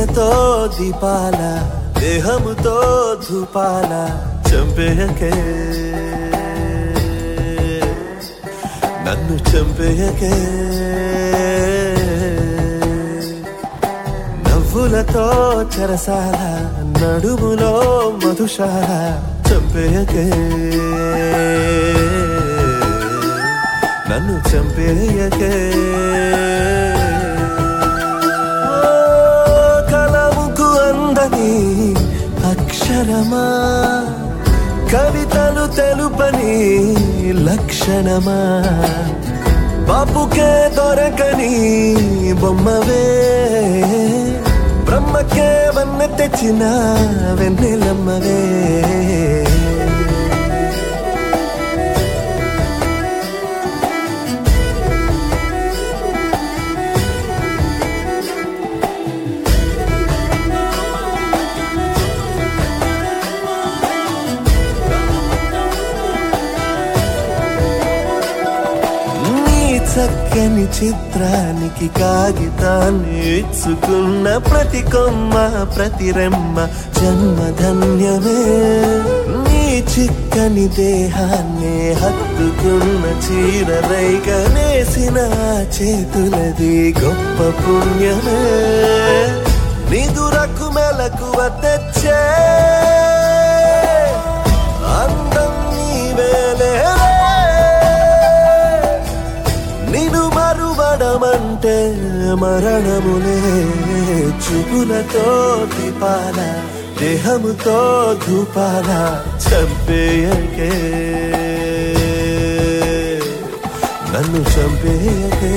నవ్వులతో దీపాల దేహముతో ధూపాల చంపేయకే నన్ను చంపేయకే నవ్వులతో చెరసాల నడుములో మధుశాల చంపేయకే నన్ను చంపేయకే ఓ, కలముకు అందని అక్షరమా కవితలు తెలుపని లక్షణమా బాపుకే దొరకని బొమ్మవే బ్రహ్మకే వన్న తెచ్చిన వెన్నెలమ్మవే నీ చక్కని చిత్రానికి కాగితాన్ని ఇచ్చుకున్న ప్రతి కొమ్మ ప్రతి రెమ్మ జన్మధన్యమే నీ చిక్కని దేహాన్ని హత్తుకున్న చీర రైగనేసిన చేతులది గొప్ప పుణ్యమే నిదురకు మెలకువ తెచ్చే అందం నీవేలే నిన్ను మరువడమంటే మరణములే చూపులతో దీపాల దేహముతో ధూపాల చంపేయకే నన్ను చంపేయకే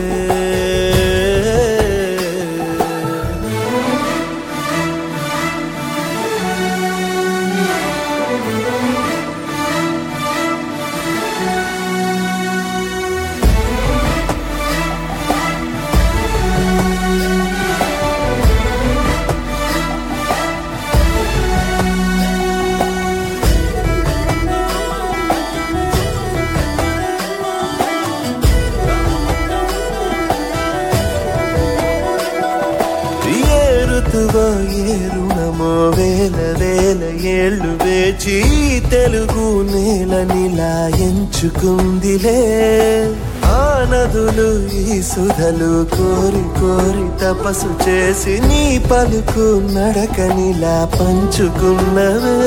ఏ ఋతువో ఏ రుణమో వేల వేల ఏళ్ళు వేచి ఈ తెలుగు నేల నిలా ఎంచుకుందిలే ఆ నదులు ఈ సుధలు కోరి కోరి తపస్సు చేసి నీ పలుకు నడకనిలా పంచుకున్నవే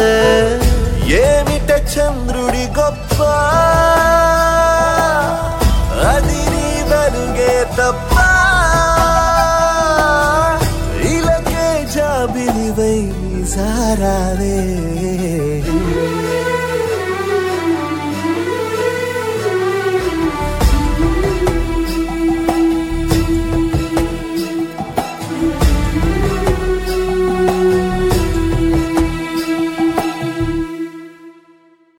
ఏమిట చంద్రుడి గొప్ప అది నీ వెలుగే తప్ప ఇలకే జాబిలివై సారావే